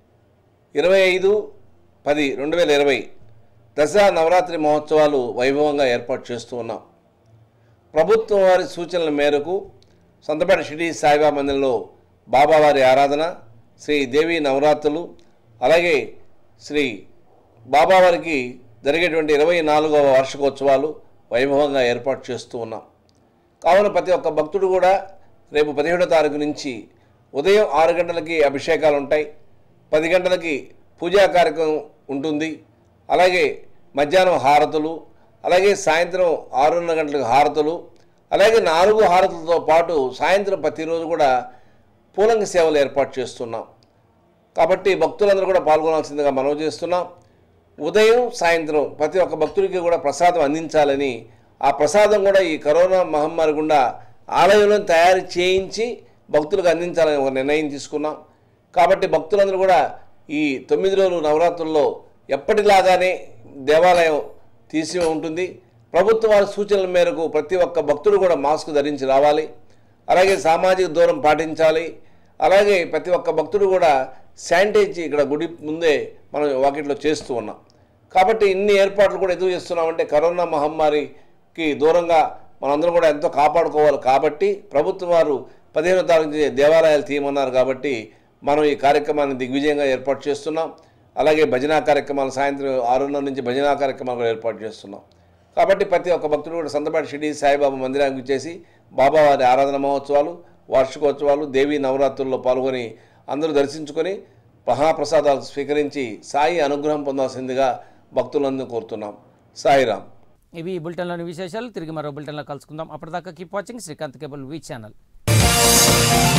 ఇరవై ఐదు పది రెండు వేల ఇరవై దసరా నవరాత్రి మహోత్సవాలు వైభవంగా ఏర్పాటు చేస్తూ ఉన్నాం ప్రభుత్వం వారి సూచనల మేరకు సంతపేట షిడి సాయిబాబా మందిరంలో బాబావారి ఆరాధన శ్రీ దేవి నవరాత్రులు అలాగే శ్రీ బాబావారికి జరిగేటువంటి ఇరవై నాలుగవ వార్షికోత్సవాలు వైభవంగా ఏర్పాటు చేస్తూ ఉన్నాం కావున ప్రతి ఒక్క భక్తుడు కూడా రేపు పదిహేడో తారీఖు నుంచి ఉదయం ఆరు గంటలకి అభిషేకాలు ఉంటాయి పది గంటలకి పూజా కార్యక్రమం ఉంటుంది అలాగే మధ్యాహ్నం హారతులు అలాగే సాయంత్రం ఆరున్నర గంటలకు హారతులు అలాగే నాలుగు హారతులతో పాటు సాయంత్రం ప్రతిరోజు కూడా పూలంగి సేవలు ఏర్పాటు చేస్తున్నాం కాబట్టి భక్తులందరూ కూడా పాల్గొనాల్సిందిగా మనవి చేస్తున్నాం ఉదయం సాయంత్రం ప్రతి ఒక్క భక్తుడికి కూడా ప్రసాదం అందించాలని ఆ ప్రసాదం కూడా ఈ కరోనా మహమ్మారి గుండా ఆలయంలో తయారు చేయించి భక్తులకు అందించాలని ఒక నిర్ణయం తీసుకున్నాం కాబట్టి భక్తులందరూ కూడా ఈ తొమ్మిది రోజులు నవరాత్రుల్లో ఎప్పటిలాగానే దేవాలయం తీసి ఉంటుంది ప్రభుత్వ వారి సూచనల మేరకు ప్రతి ఒక్క భక్తుడు కూడా మాస్క్ ధరించి రావాలి అలాగే సామాజిక దూరం పాటించాలి అలాగే ప్రతి ఒక్క భక్తుడు కూడా శానిటైజ్ ఇక్కడ గుడి ముందే మనం వాకిట్లో చేస్తూ ఉన్నాం కాబట్టి ఇన్ని ఏర్పాట్లు కూడా ఎందుకు చేస్తున్నామంటే కరోనా మహమ్మారికి దూరంగా మనందరం కూడా ఎంతో కాపాడుకోవాలి కాబట్టి ప్రభుత్వం వారు పదిహేనో తారీఖు నుంచి దేవాలయాలు తీయమన్నారు కాబట్టి మనం ఈ కార్యక్రమాన్ని దిగ్విజయంగా ఏర్పాటు చేస్తున్నాం అలాగే భజనా కార్యక్రమాలు సాయంత్రం ఆరున్నర నుంచి భజనా కార్యక్రమాలు కూడా ఏర్పాటు చేస్తున్నాం కాబట్టి ప్రతి ఒక్క భక్తుడు కూడా సంతపాటి షిడి సాయిబాబా మందిరానికి వచ్చేసి బాబావారి ఆరాధన మహోత్సవాలు వార్షికోత్సవాలు దేవీ నవరాత్రుల్లో పాల్గొని అందరూ దర్శించుకొని మహాప్రసాదాలు స్వీకరించి సాయి అనుగ్రహం పొందాల్సిందిగా భక్తులందరూ కోరుతున్నాం సాయిరామ్ ఇవి ఈ బులెటిన్లోని విశేషాలు తిరిగి మరో బులెటిన్లో కలుసుకుందాం అప్పటిదాకా keep watching Srikanth cable V channel